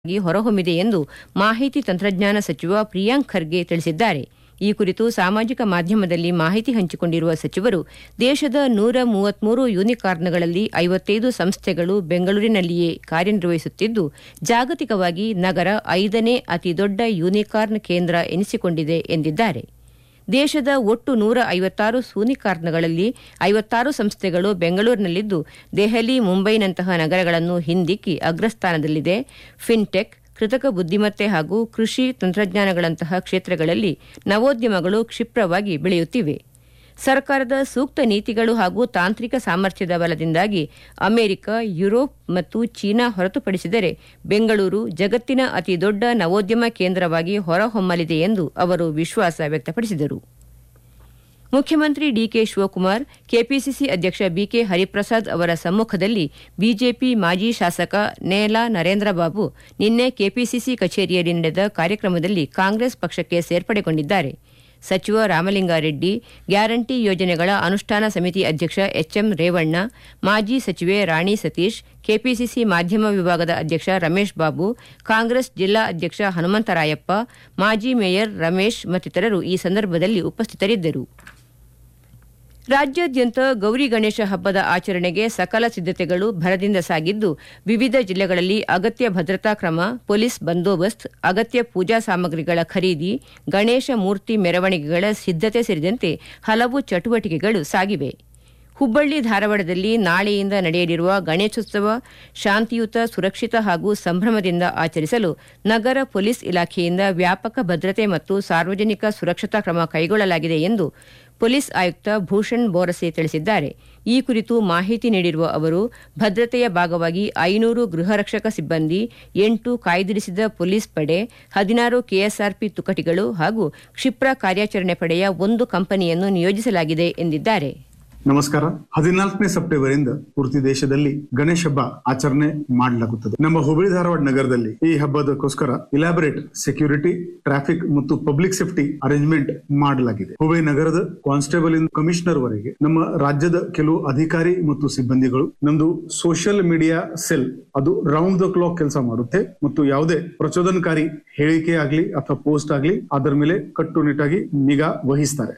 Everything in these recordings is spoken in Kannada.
ಆಗಿ ಹೊರಹೊಮ್ಮಿದೆ ಎಂದು ಮಾಹಿತಿ ತಂತ್ರಜ್ಞಾನ ಸಚಿವ ಪ್ರಿಯಾಂಕ್ ಖರ್ಗೆ ತಿಳಿಸಿದ್ದಾರೆ ಈ ಕುರಿತು ಸಾಮಾಜಿಕ ಮಾಧ್ಯಮದಲ್ಲಿ ಮಾಹಿತಿ ಹಂಚಿಕೊಂಡಿರುವ ಸಚಿವರು ದೇಶದ ನೂರ ಮೂವತ್ಮೂರು ಯೂನಿಕಾರ್ನ್ಗಳಲ್ಲಿ ಐವತ್ತೈದು ಸಂಸ್ಥೆಗಳು ಬೆಂಗಳೂರಿನಲ್ಲಿಯೇ ಕಾರ್ಯನಿರ್ವಹಿಸುತ್ತಿದ್ದು ಜಾಗತಿಕವಾಗಿ ನಗರ ಐದನೇ ಅತಿದೊಡ್ಡ ಯೂನಿಕಾರ್ನ್ ಕೇಂದ್ರ ಎನಿಸಿಕೊಂಡಿದೆ ಎಂದಿದ್ದಾರೆ ದೇಶದ ಒಟ್ಟು ನೂರ ಐವತ್ತಾರು ಸೂನಿಕಾರ್ನ್ಗಳಲ್ಲಿ ಐವತ್ತಾರು ಸಂಸ್ಥೆಗಳು ಬೆಂಗಳೂರಿನಲ್ಲಿದ್ದು ದೆಹಲಿ ಮುಂಬೈನಂತಹ ನಗರಗಳನ್ನು ಹಿಂದಿಕ್ಕಿ ಅಗ್ರಸ್ಥಾನದಲ್ಲಿದೆ ಫಿನ್ಟೆಕ್ ಕೃತಕ ಬುದ್ದಿಮತ್ತೆ ಹಾಗೂ ಕೃಷಿ ತಂತ್ರಜ್ಞಾನಗಳಂತಹ ಕ್ಷೇತ್ರಗಳಲ್ಲಿ ನವೋದ್ಯಮಗಳು ಕ್ಷಿಪ್ರವಾಗಿ ಬೆಳೆಯುತ್ತಿವೆ ಸರ್ಕಾರದ ಸೂಕ್ತ ನೀತಿಗಳು ಹಾಗೂ ತಾಂತ್ರಿಕ ಸಾಮರ್ಥ್ಯದ ಬಲದಿಂದಾಗಿ ಅಮೆರಿಕ ಯುರೋಪ್ ಮತ್ತು ಚೀನಾ ಹೊರತುಪಡಿಸಿದರೆ ಬೆಂಗಳೂರು ಜಗತ್ತಿನ ಅತಿದೊಡ್ಡ ನವೋದ್ಯಮ ಕೇಂದ್ರವಾಗಿ ಹೊರಹೊಮ್ಮಲಿದೆ ಎಂದು ಅವರು ವಿಶ್ವಾಸ ವ್ಯಕ್ತಪಡಿಸಿದರು ಮುಖ್ಯಮಂತ್ರಿ ಡಿಕೆ ಶಿವಕುಮಾರ್ ಕೆಪಿಸಿಸಿ ಅಧ್ಯಕ್ಷ ಬಿಕೆ ಹರಿಪ್ರಸಾದ್ ಅವರ ಸಮ್ಮುಖದಲ್ಲಿ ಬಿಜೆಪಿ ಮಾಜಿ ಶಾಸಕ ನೇಲಾ ನರೇಂದ್ರಬಾಬು ನಿನ್ನೆ ಕೆಪಿಸಿಸಿ ಕಚೇರಿಯಲ್ಲಿ ನಡೆದ ಕಾರ್ಯಕ್ರಮದಲ್ಲಿ ಕಾಂಗ್ರೆಸ್ ಪಕ್ಷಕ್ಕೆ ಸೇರ್ಪಡೆಗೊಂಡಿದ್ದಾರೆ ಸಚಿವ ರಾಮಲಿಂಗಾರೆಡ್ಡಿ ಗ್ಯಾರಂಟಿ ಯೋಜನೆಗಳ ಅನುಷ್ಠಾನ ಸಮಿತಿ ಅಧ್ಯಕ್ಷ ಎಚ್ಎಂ ರೇವಣ್ಣ ಮಾಜಿ ಸಚಿವೆ ರಾಣಿ ಸತೀಶ್ ಕೆಪಿಸಿಸಿ ಮಾಧ್ಯಮ ವಿಭಾಗದ ಅಧ್ಯಕ್ಷ ರಮೇಶ್ ಬಾಬು ಕಾಂಗ್ರೆಸ್ ಜಿಲ್ಲಾ ಅಧ್ಯಕ್ಷ ಹನುಮಂತರಾಯಪ್ಪ ಮಾಜಿ ಮೇಯರ್ ರಮೇಶ್ ಮತ್ತಿತರರು ಈ ಸಂದರ್ಭದಲ್ಲಿ ಉಪಸ್ಥಿತರಿದ್ದರು ರಾಜ್ಯಾದ್ಯಂತ ಗೌರಿ ಗಣೇಶ ಹಬ್ಬದ ಆಚರಣೆಗೆ ಸಕಲ ಸಿದ್ದತೆಗಳು ಭರದಿಂದ ಸಾಗಿದ್ದು ವಿವಿಧ ಜಿಲ್ಲೆಗಳಲ್ಲಿ ಅಗತ್ಯ ಭದ್ರತಾ ಕ್ರಮ ಪೊಲೀಸ್ ಬಂದೋಬಸ್ತ್ ಅಗತ್ಯ ಪೂಜಾ ಸಾಮಗ್ರಿಗಳ ಖರೀದಿ ಗಣೇಶ ಮೂರ್ತಿ ಮೆರವಣಿಗೆಗಳ ಸಿದ್ದತೆ ಸೇರಿದಂತೆ ಹಲವು ಚಟುವಟಿಕೆಗಳು ಸಾಗಿವೆ ಹುಬ್ಬಳ್ಳಿ ಧಾರವಾಡದಲ್ಲಿ ನಾಳೆಯಿಂದ ನಡೆಯಲಿರುವ ಗಣೇಶೋತ್ಸವ ಶಾಂತಿಯುತ ಸುರಕ್ಷಿತ ಹಾಗೂ ಸಂಭ್ರಮದಿಂದ ಆಚರಿಸಲು ನಗರ ಪೊಲೀಸ್ ಇಲಾಖೆಯಿಂದ ವ್ಯಾಪಕ ಭದ್ರತೆ ಮತ್ತು ಸಾರ್ವಜನಿಕ ಸುರಕ್ಷತಾ ಕ್ರಮ ಕೈಗೊಳ್ಳಲಾಗಿದೆ ಎಂದು ಪೊಲೀಸ್ ಆಯುಕ್ತ ಭೂಷಣ್ ಬೋರಸೆ ತಿಳಿಸಿದ್ದಾರೆ ಈ ಕುರಿತು ಮಾಹಿತಿ ನೀಡಿರುವ ಅವರು ಭದ್ರತೆಯ ಭಾಗವಾಗಿ ಐನೂರು ಗೃಹರಕ್ಷಕ ಸಿಬ್ಬಂದಿ ಎಂಟು ಕಾಯ್ದಿರಿಸಿದ ಪೊಲೀಸ್ ಪಡೆ ಹದಿನಾರು ಕೆಎಸ್ಆರ್ಪಿ ತುಕಟಿಗಳು ಹಾಗೂ ಕ್ಷಿಪ್ರ ಕಾರ್ಯಾಚರಣೆ ಪಡೆಯ ಒಂದು ಕಂಪನಿಯನ್ನು ನಿಯೋಜಿಸಲಾಗಿದೆ ಎಂದಿದ್ದಾರೆ ನಮಸ್ಕಾರ ಹದಿನಾಲ್ಕನೇ ಸೆಪ್ಟೆಂಬರ್ ಇಂದ ಪೂರ್ತಿ ದೇಶದಲ್ಲಿ ಗಣೇಶ ಹಬ್ಬ ಆಚರಣೆ ಮಾಡಲಾಗುತ್ತದೆ ನಮ್ಮ ಹುಬ್ಬಳ್ಳಿ ಧಾರವಾಡ ನಗರದಲ್ಲಿ ಈ ಹಬ್ಬದಕ್ಕೋಸ್ಕರ ಇಲಾಬರೇಟ್ ಸೆಕ್ಯೂರಿಟಿ ಟ್ರಾಫಿಕ್ ಮತ್ತು ಪಬ್ಲಿಕ್ ಸೇಫ್ಟಿ ಅರೇಂಜ್ಮೆಂಟ್ ಮಾಡಲಾಗಿದೆ ಹುಬ್ಬಳ್ಳಿ ನಗರದ ಕಾನ್ಸ್ಟೇಬಲ್ ಇಂದ ಕಮಿಷನರ್ ವರೆಗೆ ನಮ್ಮ ರಾಜ್ಯದ ಕೆಲವು ಅಧಿಕಾರಿ ಮತ್ತು ಸಿಬ್ಬಂದಿಗಳು ನಮ್ದು ಸೋಷಿಯಲ್ ಮೀಡಿಯಾ ಸೆಲ್ ಅದು ರೌಂಡ್ ದ ಕ್ಲಾಕ್ ಕೆಲಸ ಮಾಡುತ್ತೆ ಮತ್ತು ಯಾವುದೇ ಪ್ರಚೋದನಕಾರಿ ಹೇಳಿಕೆ ಆಗ್ಲಿ ಅಥವಾ ಪೋಸ್ಟ್ ಆಗ್ಲಿ ಅದರ ಮೇಲೆ ಕಟ್ಟುನಿಟ್ಟಾಗಿ ನಿಗಾ ವಹಿಸ್ತಾರೆ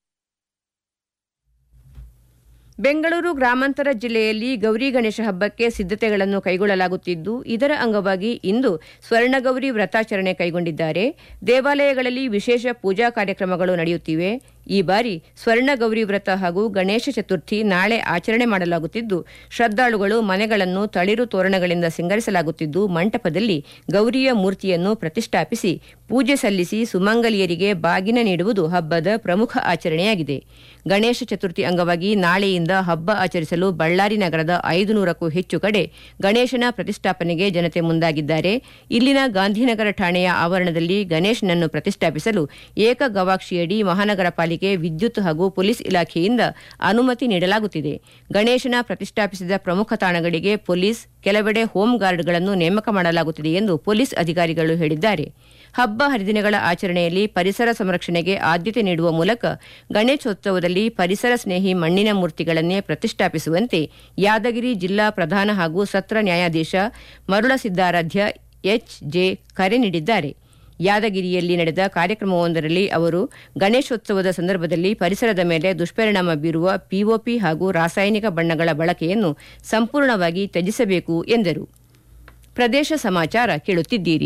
ಬೆಂಗಳೂರು ಗ್ರಾಮಾಂತರ ಜಿಲ್ಲೆಯಲ್ಲಿ ಗೌರಿ ಗಣೇಶ ಹಬ್ಬಕ್ಕೆ ಸಿದ್ದತೆಗಳನ್ನು ಕೈಗೊಳ್ಳಲಾಗುತ್ತಿದ್ದು ಇದರ ಅಂಗವಾಗಿ ಇಂದು ಸ್ವರ್ಣಗೌರಿ ವ್ರತಾಚರಣೆ ಕೈಗೊಂಡಿದ್ದಾರೆ ದೇವಾಲಯಗಳಲ್ಲಿ ವಿಶೇಷ ಪೂಜಾ ಕಾರ್ಯಕ್ರಮಗಳು ನಡೆಯುತ್ತಿವೆ ಈ ಬಾರಿ ಸ್ವರ್ಣ ಗೌರಿ ವ್ರತ ಹಾಗೂ ಗಣೇಶ ಚತುರ್ಥಿ ನಾಳೆ ಆಚರಣೆ ಮಾಡಲಾಗುತ್ತಿದ್ದು ಶ್ರದ್ಧಾಳುಗಳು ಮನೆಗಳನ್ನು ತಳಿರು ತೋರಣಗಳಿಂದ ಸಿಂಗರಿಸಲಾಗುತ್ತಿದ್ದು ಮಂಟಪದಲ್ಲಿ ಗೌರಿಯ ಮೂರ್ತಿಯನ್ನು ಪ್ರತಿಷ್ಠಾಪಿಸಿ ಪೂಜೆ ಸಲ್ಲಿಸಿ ಸುಮಂಗಲಿಯರಿಗೆ ಬಾಗಿನ ನೀಡುವುದು ಹಬ್ಬದ ಪ್ರಮುಖ ಆಚರಣೆಯಾಗಿದೆ ಗಣೇಶ ಚತುರ್ಥಿ ಅಂಗವಾಗಿ ನಾಳೆಯಿಂದ ಹಬ್ಬ ಆಚರಿಸಲು ಬಳ್ಳಾರಿ ನಗರದ ಐದು ನೂರಕ್ಕೂ ಹೆಚ್ಚು ಕಡೆ ಗಣೇಶನ ಪ್ರತಿಷ್ಠಾಪನೆಗೆ ಜನತೆ ಮುಂದಾಗಿದ್ದಾರೆ ಇಲ್ಲಿನ ಗಾಂಧಿನಗರ ಠಾಣೆಯ ಆವರಣದಲ್ಲಿ ಗಣೇಶನನ್ನು ಪ್ರತಿಷ್ಠಾಪಿಸಲು ಏಕ ಗವಾಕ್ಷಿಯಡಿ ಮಹಾನಗರ ಪಾಲಿಕೆ ವಿದ್ಯುತ್ ಹಾಗೂ ಪೊಲೀಸ್ ಇಲಾಖೆಯಿಂದ ಅನುಮತಿ ನೀಡಲಾಗುತ್ತಿದೆ ಗಣೇಶನ ಪ್ರತಿಷ್ಠಾಪಿಸಿದ ಪ್ರಮುಖ ತಾಣಗಳಿಗೆ ಪೊಲೀಸ್ ಕೆಲವೆಡೆ ಹೋಮ್ ಗಾರ್ಡ್ಗಳನ್ನು ನೇಮಕ ಮಾಡಲಾಗುತ್ತಿದೆ ಎಂದು ಪೊಲೀಸ್ ಅಧಿಕಾರಿಗಳು ಹೇಳಿದ್ದಾರೆ ಹಬ್ಬ ಹರಿದಿನಗಳ ಆಚರಣೆಯಲ್ಲಿ ಪರಿಸರ ಸಂರಕ್ಷಣೆಗೆ ಆದ್ಯತೆ ನೀಡುವ ಮೂಲಕ ಗಣೇಶೋತ್ಸವದಲ್ಲಿ ಪರಿಸರ ಸ್ನೇಹಿ ಮಣ್ಣಿನ ಮೂರ್ತಿಗಳನ್ನೇ ಪ್ರತಿಷ್ಠಾಪಿಸುವಂತೆ ಯಾದಗಿರಿ ಜಿಲ್ಲಾ ಪ್ರಧಾನ ಹಾಗೂ ಸತ್ರ ನ್ಯಾಯಾಧೀಶ ಮರುಳ ಸಿದ್ದಾರಾಧ್ಯ ಎಚ್ ಜೆ ಕರೆ ನೀಡಿದ್ದಾರೆ ಯಾದಗಿರಿಯಲ್ಲಿ ನಡೆದ ಕಾರ್ಯಕ್ರಮವೊಂದರಲ್ಲಿ ಅವರು ಗಣೇಶೋತ್ಸವದ ಸಂದರ್ಭದಲ್ಲಿ ಪರಿಸರದ ಮೇಲೆ ದುಷ್ಪರಿಣಾಮ ಬೀರುವ ಪಿಒಪಿ ಹಾಗೂ ರಾಸಾಯನಿಕ ಬಣ್ಣಗಳ ಬಳಕೆಯನ್ನು ಸಂಪೂರ್ಣವಾಗಿ ತ್ಯಜಿಸಬೇಕು ಎಂದರು ಪ್ರದೇಶ ಸಮಾಚಾರ ಕೇಳುತ್ತಿದ್ದೀರಿ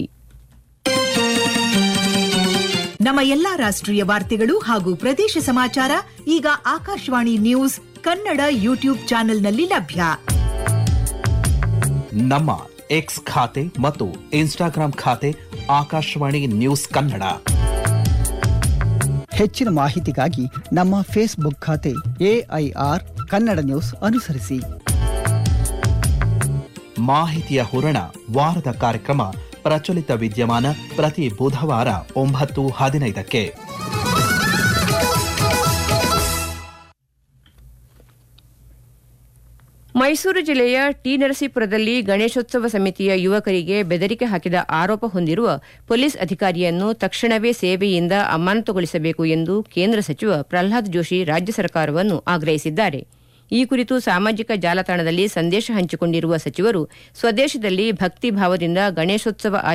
ನಮ್ಮ ಎಲ್ಲಾ ರಾಷ್ಟ್ರೀಯ ವಾರ್ತೆಗಳು ಹಾಗೂ ಪ್ರದೇಶ ಸಮಾಚಾರ ಈಗ ಆಕಾಶವಾಣಿ ನ್ಯೂಸ್ ಕನ್ನಡ ಯೂಟ್ಯೂಬ್ ಚಾನೆಲ್ನಲ್ಲಿ ಲಭ್ಯ ನಮ್ಮ ಎಕ್ಸ್ ಖಾತೆ ಮತ್ತು ಇನ್ಸ್ಟಾಗ್ರಾಂ ಖಾತೆ ಆಕಾಶವಾಣಿ ನ್ಯೂಸ್ ಕನ್ನಡ ಹೆಚ್ಚಿನ ಮಾಹಿತಿಗಾಗಿ ನಮ್ಮ ಫೇಸ್ಬುಕ್ ಖಾತೆ ಎಐಆರ್ ಕನ್ನಡ ನ್ಯೂಸ್ ಅನುಸರಿಸಿ ಮಾಹಿತಿಯ ಹೂರಣ ವಾರದ ಕಾರ್ಯಕ್ರಮ ಪ್ರಚಲಿತ ವಿದ್ಯಮಾನ ಪ್ರತಿ ಬುಧವಾರ ಒಂಬತ್ತು ಹದಿನೈದಕ್ಕೆ ಮೈಸೂರು ಜಿಲ್ಲೆಯ ಟಿ ನರಸೀಪುರದಲ್ಲಿ ಗಣೇಶೋತ್ಸವ ಸಮಿತಿಯ ಯುವಕರಿಗೆ ಬೆದರಿಕೆ ಹಾಕಿದ ಆರೋಪ ಹೊಂದಿರುವ ಪೊಲೀಸ್ ಅಧಿಕಾರಿಯನ್ನು ತಕ್ಷಣವೇ ಸೇವೆಯಿಂದ ಅಮಾನತುಗೊಳಿಸಬೇಕು ಎಂದು ಕೇಂದ್ರ ಸಚಿವ ಪ್ರಹ್ಲಾದ್ ಜೋಶಿ ರಾಜ್ಯ ಸರ್ಕಾರವನ್ನು ಆಗ್ರಹಿಸಿದ್ದಾರೆ ಈ ಕುರಿತು ಸಾಮಾಜಿಕ ಜಾಲತಾಣದಲ್ಲಿ ಸಂದೇಶ ಹಂಚಿಕೊಂಡಿರುವ ಸಚಿವರು ಸ್ವದೇಶದಲ್ಲಿ ಭಕ್ತಿ ಭಾವದಿಂದ ಗಣೇಶೋತ್ಸವ